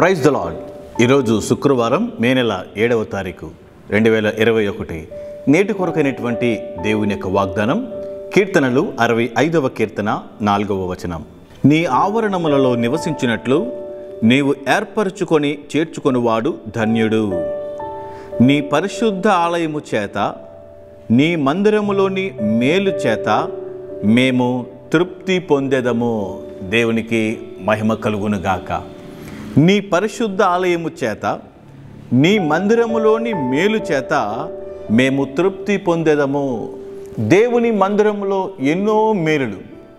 praise the lord ఈరోజు శుక్రవారం మే నెల ఏడవ తారీఖు రెండు వేల ఇరవై ఒకటి నేటి కొరకైనటువంటి దేవుని యొక్క వాగ్దానం కీర్తనలు అరవై ఐదవ కీర్తన నాలుగవ వచనం నీ ఆవరణములలో నివసించినట్లు నీవు ఏర్పరచుకొని చేర్చుకొనివాడు ధన్యుడు నీ పరిశుద్ధ ఆలయము చేత నీ మందిరములోని మేలు చేత మేము తృప్తి పొందెదము దేవునికి మహిమ కలుగునుగాక నీ పరిశుద్ధ ఆలయము చేత నీ మందిరములోని మేలు చేత మేము తృప్తి పొందెదము దేవుని మందిరములో ఎన్నో మేలులు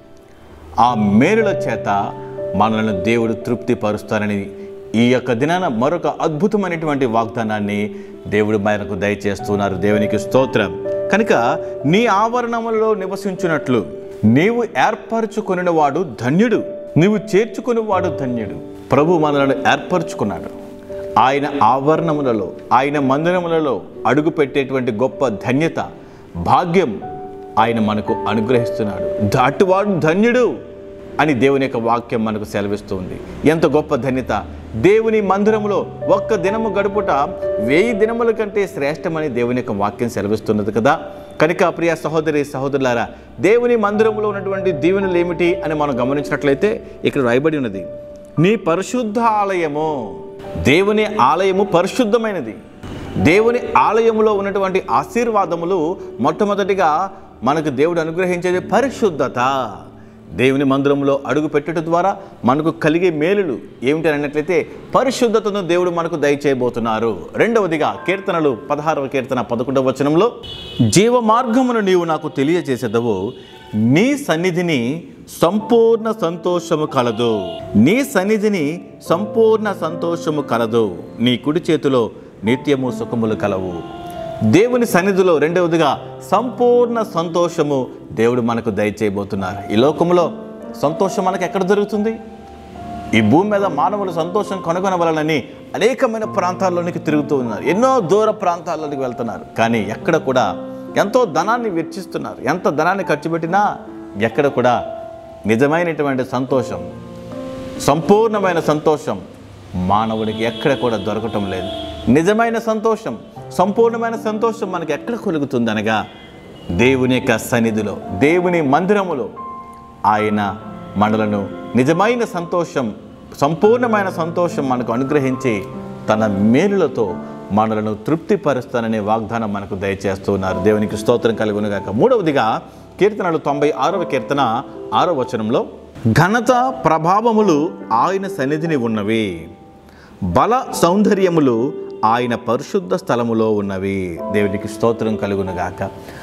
ఆ మేలుల చేత మనల్ని దేవుడు తృప్తి పరుస్తారని ఈ యొక్క దినాన మరొక అద్భుతమైనటువంటి వాగ్దానాన్ని దేవుడు మనకు దయచేస్తున్నారు దేవునికి స్తోత్రం కనుక నీ ఆవరణములలో నివసించున్నట్లు నీవు ఏర్పరచుకొనిన వాడు ధన్యుడు నీవు చేర్చుకుని వాడు ధన్యుడు ప్రభు మనలను ఏర్పరచుకున్నాడు ఆయన ఆవరణములలో ఆయన మందిరములలో అడుగు పెట్టేటువంటి గొప్ప ధన్యత భాగ్యం ఆయన మనకు అనుగ్రహిస్తున్నాడు దాటివాడు ధన్యుడు అని దేవుని యొక్క వాక్యం మనకు సెలవిస్తుంది ఎంత గొప్ప ధన్యత దేవుని మందిరములో ఒక్క దినము గడుపుట వెయ్యి దినముల కంటే శ్రేష్టమని దేవుని యొక్క వాక్యం సెలవిస్తున్నది కదా కనుక ప్రియ సహోదరి సహోదరులారా దేవుని మందిరంలో ఉన్నటువంటి దీవెనలు ఏమిటి అని మనం గమనించినట్లయితే ఇక్కడ రాయబడి ఉన్నది నీ పరిశుద్ధ ఆలయము దేవుని ఆలయము పరిశుద్ధమైనది దేవుని ఆలయములో ఉన్నటువంటి ఆశీర్వాదములు మొట్టమొదటిగా మనకు దేవుడు అనుగ్రహించేది పరిశుద్ధత దేవుని మందిరంలో అడుగు పెట్టడం ద్వారా మనకు కలిగే మేలులు ఏమిటి అని అన్నట్లయితే పరిశుద్ధతను దేవుడు మనకు దయచేయబోతున్నారు రెండవదిగా కీర్తనలు పదహారవ కీర్తన పదకొండవ వచనంలో జీవ మార్గమును నీవు నాకు తెలియజేసేదవు నీ సన్నిధిని సంపూర్ణ సంతోషము కలదు నీ సన్నిధిని సంపూర్ణ సంతోషము కలదు నీ కుడి చేతిలో నిత్యము సుఖములు కలవు దేవుని సన్నిధిలో రెండవదిగా సంపూర్ణ సంతోషము దేవుడు మనకు దయచేయబోతున్నారు ఈ లోకంలో సంతోషం మనకు ఎక్కడ దొరుకుతుంది ఈ భూమి మీద మానవులు సంతోషం కనుగొనవలనని అనేకమైన ప్రాంతాల్లోనికి తిరుగుతూ ఉన్నారు ఎన్నో దూర ప్రాంతాల్లోనికి వెళ్తున్నారు కానీ ఎక్కడ కూడా ఎంతో ధనాన్ని వెచ్చిస్తున్నారు ఎంత ధనాన్ని ఖర్చు పెట్టినా ఎక్కడ కూడా నిజమైనటువంటి సంతోషం సంపూర్ణమైన సంతోషం మానవుడికి ఎక్కడ కూడా దొరకటం లేదు నిజమైన సంతోషం సంపూర్ణమైన సంతోషం మనకి ఎక్కడ కలుగుతుంది అనగా దేవుని యొక్క సన్నిధిలో దేవుని మందిరములో ఆయన మనలను నిజమైన సంతోషం సంపూర్ణమైన సంతోషం మనకు అనుగ్రహించి తన మేలులతో మనలను తృప్తిపరుస్తాననే వాగ్దానం మనకు దయచేస్తున్నారు దేవునికి స్తోత్రం కలుగునుగాక మూడవదిగా కీర్తనలు తొంభై ఆరవ కీర్తన ఆరో వచనంలో ఘనత ప్రభావములు ఆయన సన్నిధిని ఉన్నవి బల సౌందర్యములు ఆయన పరిశుద్ధ స్థలములో ఉన్నవి దేవునికి స్తోత్రం కలుగునుగాక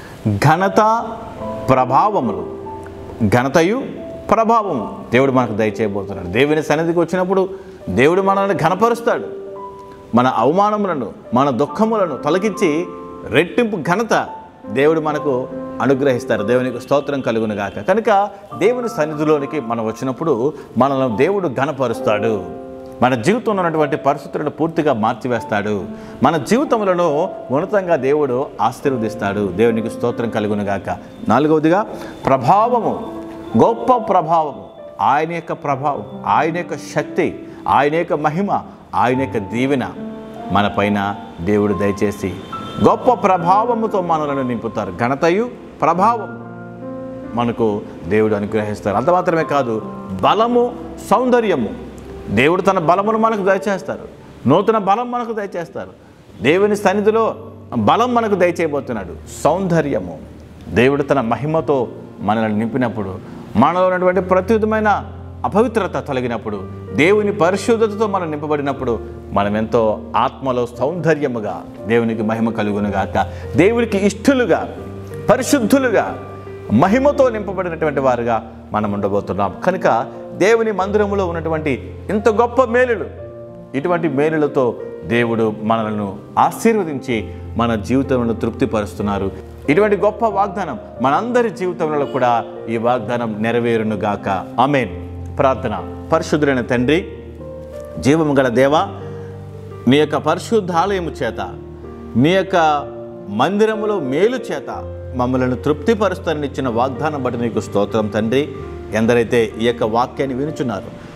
ఘనత ప్రభావములు ఘనతయు ప్రభావం దేవుడు మనకు దయచేయబోతున్నాడు దేవుని సన్నిధికి వచ్చినప్పుడు దేవుడు మనల్ని ఘనపరుస్తాడు మన అవమానములను మన దుఃఖములను తొలగించి రెట్టింపు ఘనత దేవుడు మనకు అనుగ్రహిస్తారు దేవునికి స్తోత్రం కలుగును గాక కనుక దేవుని సన్నిధిలోనికి మనం వచ్చినప్పుడు మనల్ని దేవుడు ఘనపరుస్తాడు మన జీవితంలో ఉన్నటువంటి పరిస్థితులను పూర్తిగా మార్చివేస్తాడు మన జీవితములను ఉన్నతంగా దేవుడు ఆశీర్వదిస్తాడు దేవునికి స్తోత్రం కలుగును గాక నాలుగవదిగా ప్రభావము గొప్ప ప్రభావము ఆయన యొక్క ప్రభావం ఆయన యొక్క శక్తి ఆయన యొక్క మహిమ ఆయన యొక్క దీవెన మన పైన దేవుడు దయచేసి గొప్ప ప్రభావముతో మనలను నింపుతారు ఘనతయు ప్రభావం మనకు దేవుడు అనుగ్రహిస్తారు అంత మాత్రమే కాదు బలము సౌందర్యము దేవుడు తన బలమును మనకు దయచేస్తారు నూతన బలం మనకు దయచేస్తారు దేవుని సన్నిధిలో బలం మనకు దయచేయబోతున్నాడు సౌందర్యము దేవుడు తన మహిమతో మనల్ని నింపినప్పుడు మనలో ఉన్నటువంటి ప్రతి విధమైన అపవిత్రత తొలగినప్పుడు దేవుని పరిశుద్ధతతో మనం నింపబడినప్పుడు మనం ఎంతో ఆత్మలో సౌందర్యముగా దేవునికి మహిమ కలుగునుగాక దేవునికి ఇష్టలుగా పరిశుద్ధులుగా మహిమతో నింపబడినటువంటి వారుగా మనం ఉండబోతున్నాం కనుక దేవుని మందిరములో ఉన్నటువంటి ఇంత గొప్ప మేలులు ఇటువంటి మేలులతో దేవుడు మనలను ఆశీర్వదించి మన జీవితంలో తృప్తిపరుస్తున్నారు ఇటువంటి గొప్ప వాగ్దానం మనందరి జీవితంలో కూడా ఈ వాగ్దానం నెరవేరును గాక ఆమెన్ ప్రార్థన పరిశుద్ధులైన తండ్రి జీవము గల దేవా నీ యొక్క పరిశుద్ధాలయము చేత నీ యొక్క మందిరములో మేలు చేత మమ్మలను తృప్తిపరుస్తానని ఇచ్చిన వాగ్దానం బట్టి నీకు స్తోత్రం తండ్రి ఎందరైతే ఈ యొక్క వాక్యాన్ని వినుచున్నారు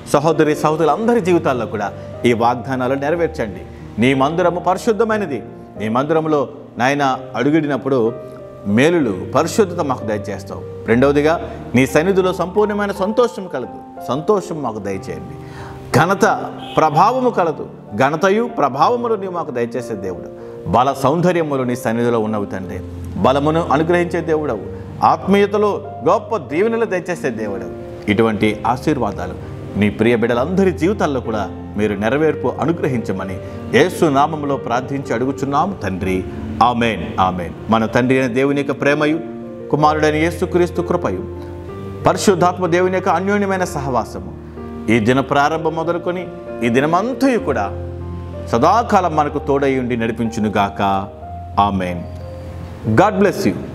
సహోదరి సహోదరులందరి జీవితాల్లో కూడా ఈ వాగ్దానాలు నెరవేర్చండి నీ మందిరము పరిశుద్ధమైనది నీ మందిరంలో నాయన అడుగుడినప్పుడు మేలులు పరిశుద్ధత మాకు దయచేస్తావు రెండవదిగా నీ సన్నిధిలో సంపూర్ణమైన సంతోషం కలదు సంతోషం మాకు దయచేయండి ఘనత ప్రభావము కలదు ఘనతయు ప్రభావములు నీవు మాకు దయచేసే దేవుడు బల సౌందర్యములు నీ సన్నిధిలో ఉన్నవి తండ్రి బలమును అనుగ్రహించే దేవుడవు ఆత్మీయతలో గొప్ప దీవెనలు దయచేసే దేవుడు ఇటువంటి ఆశీర్వాదాలు నీ ప్రియ బిడ్డలందరి జీవితాల్లో కూడా మీరు నెరవేర్పు అనుగ్రహించమని యేసు నామములో ప్రార్థించి అడుగుచున్నాం తండ్రి ఆమెన్ ఆమెన్ మన తండ్రి అయిన దేవుని యొక్క ప్రేమయు కుమారుడైన యేసుక్రీస్తు కృపయు పరిశుద్ధాత్మ దేవుని యొక్క అన్యోన్యమైన సహవాసము ఈ దిన ప్రారంభం మొదలుకొని ఈ దినమంతయు కూడా సదాకాలం మనకు తోడై ఉండి నడిపించునుగాక ఆమెన్ గాడ్ బ్లెస్ యూ